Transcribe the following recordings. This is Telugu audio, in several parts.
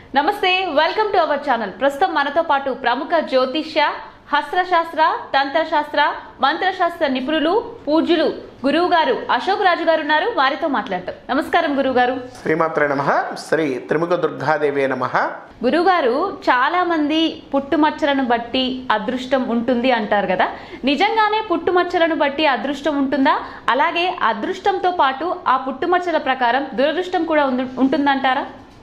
నమస్తే వెల్కమ్ టు అవర్ ఛానల్ ప్రస్తుతం మనతో పాటు ప్రముఖ జ్యోతిష్య హస్త్రశాస్త్ర తంత్రశాస్త్ర మంత్రశాస్త్ర నిపుణులు పూజ్యులు గురువు గారు అశోక్ రాజు గారు ఉన్నారు వారితో మాట్లాడతాం నమస్కారం గురువు గారు శ్రీమాత్రే నమ శ్రీ త్రిముఖ దుర్గాదేవే నమ గురుగారు చాలా మంది పుట్టుమచ్చలను బట్టి అదృష్టం ఉంటుంది అంటారు కదా నిజంగానే పుట్టుమచ్చలను బట్టి అదృష్టం ఉంటుందా అలాగే అదృష్టంతో పాటు ఆ పుట్టుమచ్చల ప్రకారం దురదృష్టం కూడా ఉండు- ఉంటుందంటారా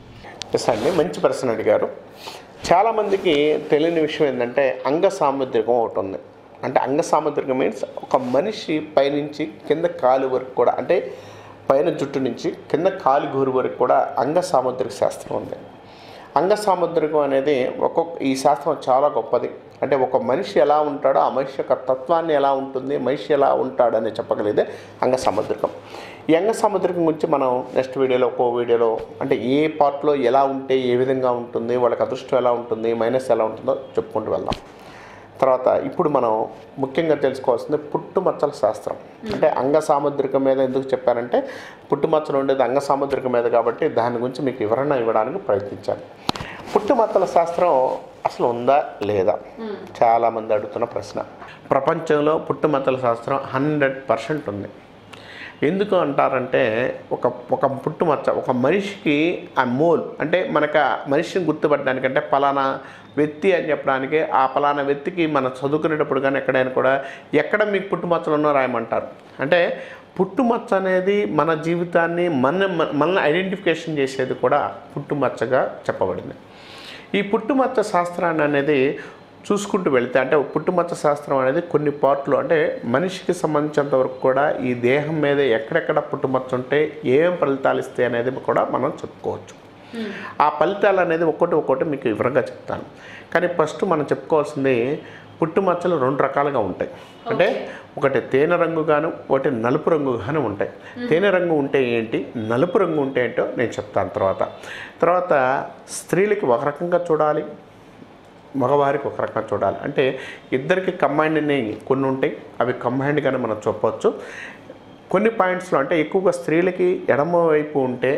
ఎస్ అండి మంచి ప్రశ్న అడిగారు చాలామందికి తెలియని విషయం ఏంటంటే అంగ సాముద్రికం ఒకటి ఉంది అంటే అంగ సాముద్రికం మీన్స్ ఒక మనిషి పైనుంచి కింద కాలు వరకు కూడా అంటే పైన జుట్టు నుంచి కింద కాలు గూరు వరకు కూడా అంగ సాముద్రిక శాస్త్రం ఉంది అంగ సాముద్రికం అనేది ఒక్కొక్క ఈ శాస్త్రం చాలా గొప్పది అంటే ఒక మనిషి ఎలా ఉంటాడో ఆ మనిషి యొక్క తత్వాన్ని ఎలా ఉంటుంది మనిషి ఎలా ఉంటాడని చెప్పగలిగితే అంగ సాముద్రికం ఈ అంగ సాముద్రికం గురించి మనం నెక్స్ట్ వీడియోలో ఒక్కో వీడియోలో అంటే ఏ పార్ట్లో ఎలా ఉంటే ఏ విధంగా ఉంటుంది వాళ్ళకి అదృష్టం ఎలా ఉంటుంది మైనస్ ఎలా ఉంటుందో చెప్పుకుంటూ వెళ్దాం తర్వాత ఇప్పుడు మనం ముఖ్యంగా తెలుసుకోవాల్సింది పుట్టుమచ్చల శాస్త్రం అంటే అంగ సాముద్రికం మీద ఎందుకు చెప్పారంటే పుట్టుమచ్చలు ఉండేది అంగ సాముద్రికం మీద కాబట్టి దాని గురించి మీకు వివరణ ఇవ్వడానికి ప్రయత్నించాను పుట్టుమచ్చల శాస్త్రం అసలు ఉందా లేదా చాలామంది అడుగుతున్న ప్రశ్న ప్రపంచంలో పుట్టుమచ్చల శాస్త్రం హండ్రెడ్ పర్సెంట్ ఉంది ఎందుకు అంటారంటే ఒక ఒక పుట్టుమచ్చ ఒక మనిషికి ఆ మోల్ అంటే మనకు ఆ మనిషిని గుర్తుపట్టడానికి అంటే పలానా వ్యక్తి అని చెప్పడానికి ఆ పలానా వ్యక్తికి మనం చదువుకునేటప్పుడు కానీ ఎక్కడైనా కూడా ఎక్కడ మీకు పుట్టుమచ్చలు ఉన్నో రాయమంటారు అంటే పుట్టుమచ్చ అనేది మన జీవితాన్ని మన మనల్ని ఐడెంటిఫికేషన్ చేసేది కూడా పుట్టుమచ్చగా చెప్పబడింది ఈ పుట్టుమచ్చ శాస్త్రాన్ని అనేది చూసుకుంటూ వెళితే అంటే పుట్టుమచ్చ శాస్త్రం అనేది కొన్ని పార్ట్లు అంటే మనిషికి సంబంధించినంత వరకు కూడా ఈ దేహం మీద ఎక్కడెక్కడ పుట్టుమచ్చ ఉంటే ఏం ఫలితాలు ఇస్తాయి అనేది కూడా మనం చెప్పుకోవచ్చు ఆ ఫలితాలు అనేది ఒక్కొక్కటి ఒక్కొక్కటి మీకు వివరంగా చెప్తాను కానీ ఫస్ట్ మనం చెప్పుకోవాల్సింది పుట్టుమచ్చలు రెండు రకాలుగా ఉంటాయి అంటే ఒకటి తేనె రంగుగాను ఒకటి నలుపు రంగుగాను ఉంటాయి తేనె రంగు ఉంటే ఏంటి నలుపు రంగు ఉంటే ఏంటో నేను చెప్తాను తర్వాత తర్వాత స్త్రీలకి ఒక రకంగా చూడాలి మగవారికి ఒక రకంగా చూడాలి అంటే ఇద్దరికి కంబైండ్ని కొన్ని ఉంటాయి అవి కంబైండ్గానే మనం చెప్పవచ్చు కొన్ని పాయింట్స్లో అంటే ఎక్కువగా స్త్రీలకి ఎడమ వైపు ఉంటే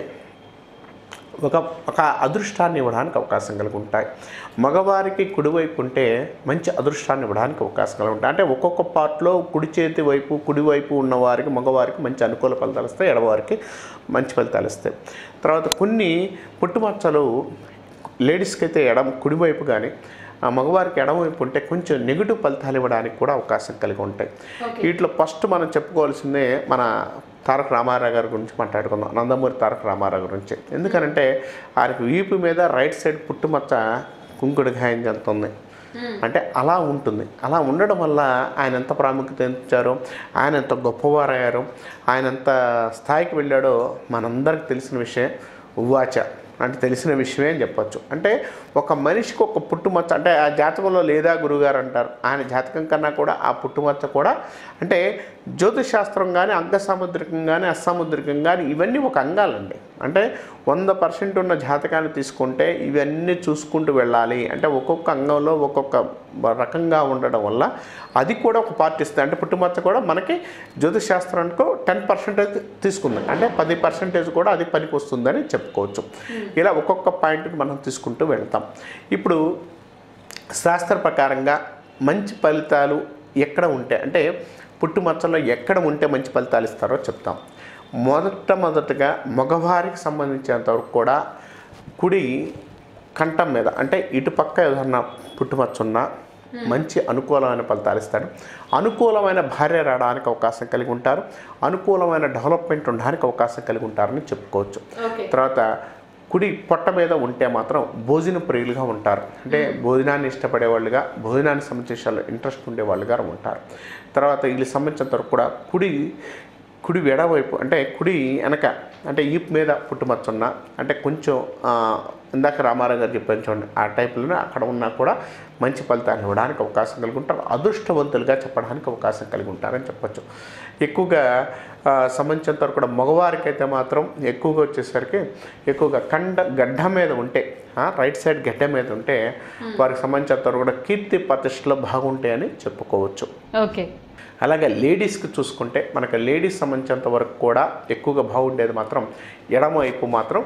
ఒక ఒక అదృష్టాన్ని ఇవ్వడానికి అవకాశం కలిగి ఉంటాయి మగవారికి కుడివైపు ఉంటే మంచి అదృష్టాన్ని ఇవ్వడానికి అవకాశం కలిగి ఉంటాయి అంటే ఒక్కొక్క పార్ట్లో కుడి చేతి వైపు కుడివైపు ఉన్న వారికి మగవారికి మంచి అనుకూల ఫలితాలు ఇస్తాయి ఎడవారికి మంచి ఫలితాలు ఇస్తాయి తర్వాత కొన్ని పుట్టుమచ్చలు లేడీస్కి అయితే ఎడం కుడివైపు కానీ ఆ మగవారికి ఎడమవైపు ఉంటే కొంచెం నెగిటివ్ ఫలితాలు ఇవ్వడానికి కూడా అవకాశం కలిగి ఉంటాయి వీటిలో ఫస్ట్ మనం చెప్పుకోవాల్సిందే మన తారక రామారావు గారి గురించి మాట్లాడుకుందాం నందమూరి తారక రామారావు గురించి ఎందుకనంటే ఆయనకు వీపు మీద రైట్ సైడ్ పుట్టుమచ్చ కుంకుడు గాయం చెందుతుంది అంటే అలా ఉంటుంది అలా ఉండడం వల్ల ఆయన ఎంత ప్రాముఖ్యత ఇచ్చారో ఆయన ఎంత గొప్పవారయ్యారో ఆయన ఎంత స్థాయికి వెళ్ళాడో మనందరికి తెలిసిన విషయం ఉవాచ అంటే తెలిసిన విషయమే అని చెప్పొచ్చు అంటే ఒక మనిషికి ఒక పుట్టుమచ్చ అంటే ఆ జాతకంలో లేదా గురుగారు అంటారు ఆయన జాతకం కన్నా కూడా ఆ పుట్టుమచ్చ కూడా అంటే జ్యోతిష్ శాస్త్రం కానీ అంగ సాముద్రికం కానీ అసాముద్రికం కానీ ఇవన్నీ ఒక అంగాలండి అంటే వంద పర్సెంట్ ఉన్న జాతకాన్ని తీసుకుంటే ఇవన్నీ చూసుకుంటూ వెళ్ళాలి అంటే ఒక్కొక్క అంగంలో ఒక్కొక్క రకంగా ఉండడం వల్ల అది కూడా ఒక పార్ట్ ఇస్తుంది అంటే పుట్టుమచ్చ కూడా మనకి జ్యోతిష్ శాస్త్రానికి టెన్ పర్సెంటేజ్ తీసుకుంది అంటే పది పర్సెంటేజ్ కూడా అది పనికి వస్తుందని చెప్పుకోవచ్చు ఇలా ఒక్కొక్క పాయింట్కి మనం తీసుకుంటూ వెళ్తాం ఇప్పుడు శాస్త్ర ప్రకారంగా మంచి ఫలితాలు ఎక్కడ ఉంటాయి అంటే పుట్టుమచ్చలో ఎక్కడ ఉంటే మంచి ఫలితాలు ఇస్తారో చెప్తాం మొదటమొదటగా మగవారికి సంబంధించినంత వరకు కూడా కుడి కంఠం మీద అంటే ఇటుపక్క ఏదన్నా పుట్టుమచ్చ ఉన్నా మంచి అనుకూలమైన ఫలితాలు ఇస్తాడు అనుకూలమైన భార్య రావడానికి అవకాశం కలిగి ఉంటారు అనుకూలమైన డెవలప్మెంట్ ఉండడానికి అవకాశం కలిగి ఉంటారని చెప్పుకోవచ్చు తర్వాత కుడి పొట్ట మీద ఉంటే మాత్రం భోజన ప్రియులుగా ఉంటారు అంటే భోజనాన్ని ఇష్టపడే వాళ్ళుగా భోజనానికి సంబంధించిన ఇంట్రెస్ట్ ఉండే వాళ్ళుగా ఉంటారు తర్వాత వీళ్ళకి సంబంధించినంత వరకు కూడా కుడి కుడి ఎడవైపు అంటే కుడి వెనక అంటే ఈప్ మీద పుట్టుమచ్చ ఉన్న అంటే కొంచెం ఆ, ఇందాక రామారావు గారు చెప్పాను చూడండి ఆ టైప్లోనే అక్కడ ఉన్నా కూడా మంచి ఫలితాలు ఇవ్వడానికి అవకాశం కలిగి ఉంటారు అదృష్టవంతులుగా చెప్పడానికి అవకాశం కలిగి ఉంటారని చెప్పొచ్చు ఎక్కువగా ఆ, సంబంధించినంత వరకు కూడా మగవారికి అయితే మాత్రం ఎక్కువగా వచ్చేసరికి ఎక్కువగా కండ గడ్డ మీద ఉంటే ఆ, రైట్ సైడ్ గడ్డ మీద ఉంటే వారికి సంబంధించినంత వరకు కూడా కీర్తి ప్రతిష్టలు బాగుంటాయని చెప్పుకోవచ్చు ఓకే అలాగే లేడీస్కి చూసుకుంటే మనకు లేడీస్ సంబంధించినంత వరకు కూడా ఎక్కువగా బాగుండేది మాత్రం ఎడమ వైపు మాత్రం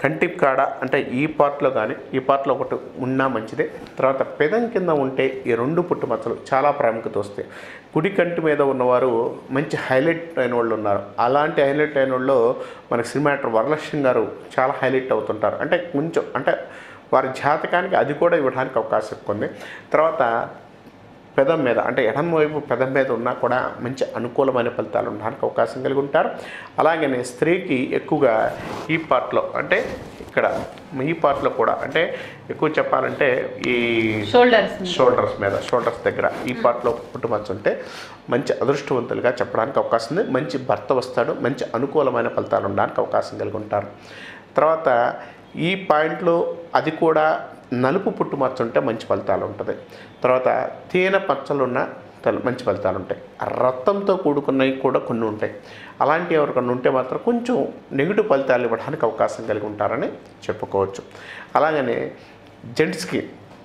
కంటి కాడ అంటే ఈ పార్ట్లో కానీ ఈ పార్ట్లో ఒకటి ఉన్నా మంచిదే తర్వాత పెదం కింద ఉంటే ఈ రెండు పుట్టుమచ్చలు చాలా ప్రాముఖ్యత వస్తాయి కుడి కంటి మీద ఉన్నవారు మంచి హైలైట్ అయిన వాళ్ళు ఉన్నారు అలాంటి హైలైట్ అయిన వాళ్ళు మనకి సినిమా యాక్టర్ వరలక్ష్మి గారు చాలా హైలైట్ అవుతుంటారు అంటే కొంచెం అంటే వారి జాతకానికి అది కూడా ఇవ్వడానికి అవకాశం ఎక్కువ ఉంది తర్వాత పెదం మీద అంటే ఎడమ వైపు పెదం మీద ఉన్నా కూడా మంచి అనుకూలమైన ఫలితాలు ఉండడానికి అవకాశం కలిగి ఉంటారు అలాగనే స్త్రీకి ఎక్కువగా ఈ పార్ట్లో అంటే ఇక్కడ ఈ పార్ట్లో కూడా అంటే ఎక్కువ చెప్పాలంటే ఈ షోల్డర్స్ షోల్డర్స్ మీద షోల్డర్స్ దగ్గర ఈ పార్ట్లో పుట్టుమచ్చ ఉంటే మంచి అదృష్టవంతులుగా చెప్పడానికి అవకాశం ఉంది మంచి భర్త వస్తాడు మంచి అనుకూలమైన ఫలితాలు ఉండడానికి అవకాశం కలిగి ఉంటారు తర్వాత ఈ పాయింట్లో అది కూడా నలుపు పుట్టుమచ్చ ఉంటే మంచి ఫలితాలు ఉంటుంది తర్వాత తేనె పచ్చలు ఉన్న తల- మంచి ఫలితాలు ఉంటాయి రక్తంతో కూడుకున్నవి కూడా కొన్ని ఉంటాయి అలాంటి ఎవరికన్నా ఉంటే మాత్రం కొంచెం నెగిటివ్ ఫలితాలు ఇవ్వడానికి అవకాశం కలిగి ఉంటారని చెప్పుకోవచ్చు అలాగనే జెంట్స్కి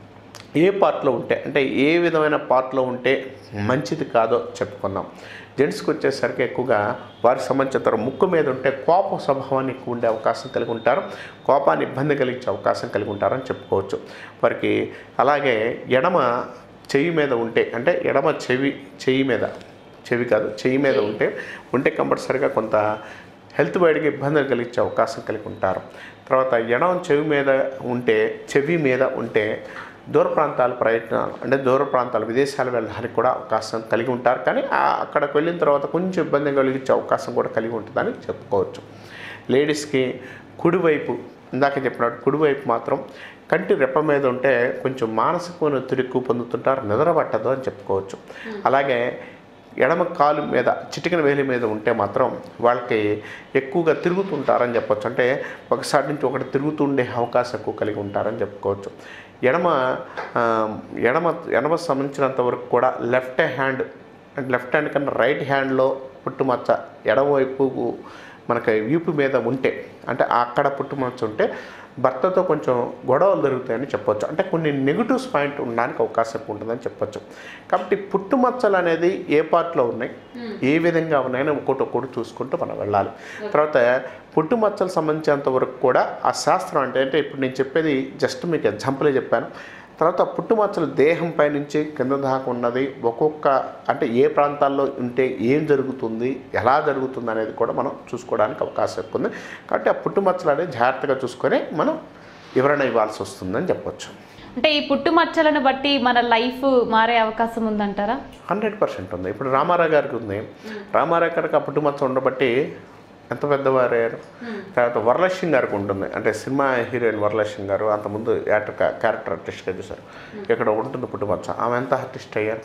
ఏ పార్ట్లో ఉంటే అంటే ఏ విధమైన పార్ట్లో ఉంటే మంచిది కాదో చెప్పుకుందాం జెంట్స్కి వచ్చేసరికి ఎక్కువగా వారికి సంబంధించిన ముక్కు మీద ఉంటే కోప స్వభావాన్ని ఎక్కువ ఉండే అవకాశం కలిగి ఉంటారు కోపాన్ని ఇబ్బంది కలిగించే అవకాశం కలిగి ఉంటారని చెప్పుకోవచ్చు వారికి అలాగే ఎడమ చెయ్యి మీద ఉంటే అంటే ఎడమ చెవి చెయ్యి మీద చెవి కాదు చెయ్యి మీద ఉంటే ఉంటే కంపల్సరిగా కొంత హెల్త్ వైడ్గా ఇబ్బందులు కలిగించే అవకాశం కలిగి ఉంటారు తర్వాత ఎడమ చెవి మీద ఉంటే చెవి మీద ఉంటే దూర ప్రాంతాల ప్రయత్నాలు అంటే దూర ప్రాంతాలు విదేశాలు వెళ్ళడానికి కూడా అవకాశం కలిగి ఉంటారు కానీ ఆ- అక్కడికి వెళ్ళిన తర్వాత కొంచెం ఇబ్బంది కలిగించే అవకాశం కూడా కలిగి ఉంటుందని చెప్పుకోవచ్చు లేడీస్కి కుడివైపు ఇందాక చెప్పినట్టు కుడివైపు మాత్రం కంటి రెప్ప మీద ఉంటే కొంచెం మానసికమైన ఒత్తిడి ఎక్కువ పొందుతుంటారు నిద్ర పట్టదు అని చెప్పుకోవచ్చు అలాగే ఎడమ కాలు మీద చిటికిన వేలి మీద ఉంటే మాత్రం వాళ్ళకి ఎక్కువగా తిరుగుతుంటారని చెప్పొచ్చు అంటే ఒకసారి నుంచి ఒకటి తిరుగుతుండే అవకాశం ఎక్కువ కలిగి ఉంటారని చెప్పుకోవచ్చు ఎడమ ఆ, ఎడమ ఎడమ సంబంధించినంత వరకు కూడా లెఫ్ట్ హ్యాండ్ అంటే లెఫ్ట్ హ్యాండ్ కన్నా రైట్ హ్యాండ్లో పుట్టుమచ్చ ఎడమవైపు మనకి వీపు మీద ఉంటే అంటే అక్కడ పుట్టుమచ్చ ఉంటే భర్తతో కొంచెం గొడవలు జరుగుతాయని చెప్పొచ్చు అంటే కొన్ని నెగిటివ్స్ పాయింట్ ఉండడానికి అవకాశం ఎక్కువ ఉంటుందని చెప్పొచ్చు కాబట్టి పుట్టుమచ్చలు అనేది ఏ పార్ట్లో ఉన్నాయి ఏ విధంగా ఉన్నాయని ఒక్కొక్కటి ఒక్కొక్కటి చూసుకుంటూ మనం వెళ్ళాలి తర్వాత పుట్టుమచ్చలు సంబంధించినంత వరకు కూడా ఆ శాస్త్రం అంటే అంటే ఇప్పుడు నేను చెప్పేది జస్ట్ మీకు ఎగ్జాంపులే చెప్పాను తర్వాత పుట్టుమచ్చలు దేహంపై నుంచి కింద దాకా ఉన్నది ఒక్కొక్క అంటే ఏ ప్రాంతాల్లో ఉంటే ఏం జరుగుతుంది ఎలా జరుగుతుంది అనేది కూడా మనం చూసుకోవడానికి అవకాశం ఎక్కువ ఉంది కాబట్టి ఆ పుట్టుమచ్చలు అనేది జాగ్రత్తగా చూసుకొని మనం వివరణ ఇవ్వాల్సి వస్తుందని చెప్పొచ్చు అంటే ఈ పుట్టుమచ్చలను బట్టి మన లైఫ్ మారే అవకాశం ఉందంటారా హండ్రెడ్ పర్సెంట్ ఉంది ఇప్పుడు రామారావు గారికి ఉంది రామారావు గారికి ఆ పుట్టుమచ్చ ఉండబట్టి ఎంత పెద్దవారయ్యారు తర్వాత వరలక్ష్మి గారికి ఉంటుంది అంటే సినిమా హీరోయిన్ వరలక్ష్మి గారు అంతకుముందు యాక్టర్ క్యారెక్టర్ ఆర్టిస్ట్గా చూశారు ఇక్కడ ఉంటుంది పుట్టుమచ్చ ఆమె ఎంత ఆర్టిస్ట్ అయ్యారు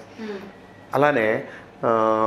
అలానే ఆ,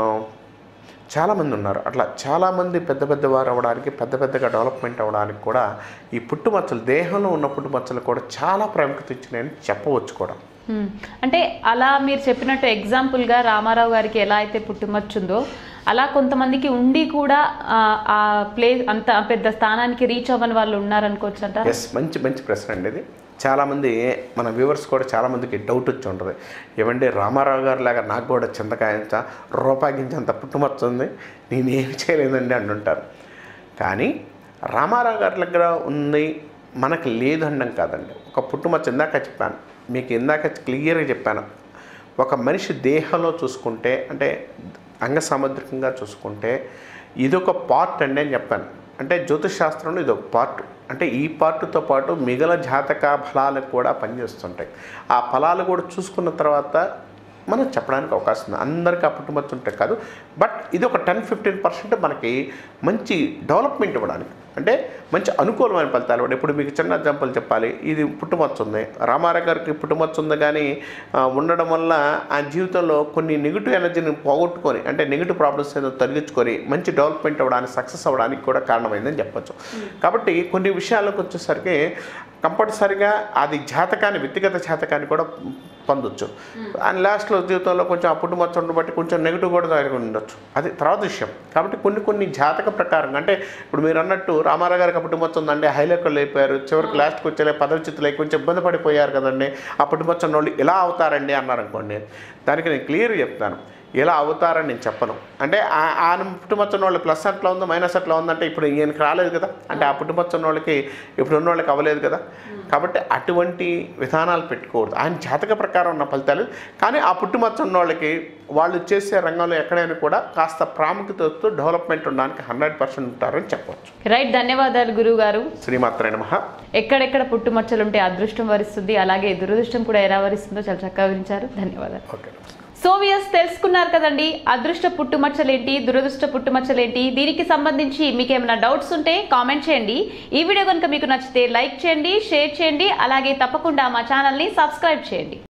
చాలామంది ఉన్నారు అట్లా చాలామంది పెద్ద పెద్ద వారు అవ్వడానికి పెద్ద పెద్దగా డెవలప్మెంట్ అవ్వడానికి కూడా ఈ పుట్టుమచ్చలు దేహంలో ఉన్న పుట్టుమచ్చలు కూడా చాలా ప్రాముఖ్యత ఇచ్చినాయని చెప్పవచ్చు కూడా మ్మ్. అంటే అలా మీరు చెప్పినట్టు ఎగ్జాంపుల్గా రామారావు గారికి ఎలా అయితే పుట్టుమచ్చుందో అలా కొంతమందికి ఉండి కూడా ఆ, ఆ ప్లే అంత పెద్ద స్థానానికి రీచ్ అవ్వని వాళ్ళు ఉన్నారనుకోవచ్చు అంటారా ఎస్ మంచి మంచి ప్రశ్న అండి ఇది చాలామంది మన వ్యూవర్స్ కూడా చాలామందికి డౌట్ వచ్చి ఉంటుంది ఏమంటే రామారావు గారు లాగా నాకు కూడా చింతకాయంత రూపాయించంత పుట్టుమచ్చుంది నేనేమి చేయలేదండి అంటుంటారు కానీ రామారావు గారి దగ్గర ఉంది మనకు లేదండం కాదండి ఒక పుట్టుమచ్చ ఇందాక చెప్పాను మీకు ఇందాక క్లియర్గా చెప్పాను ఒక మనిషి దేహంలో చూసుకుంటే అంటే అంగ సాముద్రికంగా చూసుకుంటే ఇదొక పార్ట్ అండి అని చెప్పాను అంటే జ్యోతిష్ శాస్త్రంలో ఇది ఒక పార్ట్ అంటే ఈ పార్ట్తో పాటు మిగల జాతక ఫలాలు కూడా పనిచేస్తుంటాయి ఆ ఫలాలు కూడా చూసుకున్న తర్వాత మనం చెప్పడానికి అవకాశం ఉంది అందరికీ ఆ పుట్టుమచ్చ ఉంటాయి కాదు బట్ ఇది ఒక టెన్ ఫిఫ్టీన్ పర్సెంట్ మనకి మంచి డెవలప్మెంట్ ఇవ్వడానికి అంటే మంచి అనుకూలమైన ఫలితాలు ఇవ్వడం ఇప్పుడు మీకు చిన్న ఎగ్జాంపుల్ చెప్పాలి ఇది పుట్టుమచ్చ ఉంది రామారావు గారికి పుట్టుమచ్చ ఉంది కానీ ఆ, ఉండడం వల్ల ఆ జీవితంలో కొన్ని నెగిటివ్ ఎనర్జీని పోగొట్టుకొని అంటే నెగిటివ్ ప్రాబ్లమ్స్ ఏదో తొలగించుకొని మంచి డెవలప్మెంట్ అవ్వడానికి సక్సెస్ అవ్వడానికి కూడా కారణమైందని చెప్పొచ్చు కాబట్టి కొన్ని విషయాలకు వచ్చేసరికి కంపల్సరిగా అది జాతకాన్ని వ్యక్తిగత జాతకాన్ని కూడా పొందొచ్చు అండ్ లాస్ట్లో జీవితంలో కొంచెం ఆ పుట్టుమచ్చ ఉండబట్టి కొంచెం నెగిటివ్ కూడా జరిగి ఉండొచ్చు అది తర్వాత విషయం కాబట్టి కొన్ని కొన్ని జాతక ప్రకారంగా అంటే ఇప్పుడు మీరు అన్నట్టు రామారావు గారికి ఆ పుట్టుమచ్చ ఉందండి హైలైట్లో అయిపోయారు చివరికి లాస్ట్కి వచ్చే పదవిచిత్తులు అయి కొంచెం ఇబ్బంది పడిపోయారు కదండి ఆ పుట్టుమచ్చ ఉన్న వాళ్ళు ఇలా అవుతారండి అన్నారు అనుకోండి దానికి నేను క్లియర్ చెప్తాను ఇలా అవుతారని నేను చెప్పను అంటే ఆ- ఆయన పుట్టుమచ్చ ఉన్న వాళ్ళు ప్లస్ అట్లా ఉందో మైనస్ అట్లా ఉందంటే ఇప్పుడు ఈయనకి రాలేదు కదా అంటే ఆ పుట్టుమచ్చ ఉన్న వాళ్ళకి ఇప్పుడు ఉన్న వాళ్ళకి అవ్వలేదు కదా కాబట్టి అటువంటి విధానాలు పెట్టుకోకూడదు ఆయన జాతక ప్రకారం ఉన్న ఫలితాలు కానీ ఆ పుట్టుమచ్చ ఉన్న వాళ్ళకి వాళ్ళు చేసే రంగంలో ఎక్కడైనా కూడా కాస్త ప్రాముఖ్యతతో డెవలప్మెంట్ ఉండడానికి హండ్రెడ్ పర్సెంట్ ఉంటారని చెప్పవచ్చు రైట్ ధన్యవాదాలు గురువు గారు శ్రీమాత్రే నమః ఎక్కడెక్కడ పుట్టుమచ్చలుంటే అదృష్టం వరిస్తుంది అలాగే దురదృష్టం కూడా ఎలా వరిస్తుందో చాలా చక్కగా వివరించారు ధన్యవాదాలు ఓకే సో వియర్స్ తెలుసుకున్నారు కదండి అదృష్ట పుట్టుమచ్చలేంటి దురదృష్ట పుట్టుమచ్చలేంటి దీనికి సంబంధించి మీకు ఏమైనా డౌట్స్ ఉంటే కామెంట్ చేయండి ఈ వీడియో కనుక మీకు నచ్చితే లైక్ చేయండి షేర్ చేయండి అలాగే తప్పకుండా మా ఛానల్ని సబ్స్క్రైబ్ చేయండి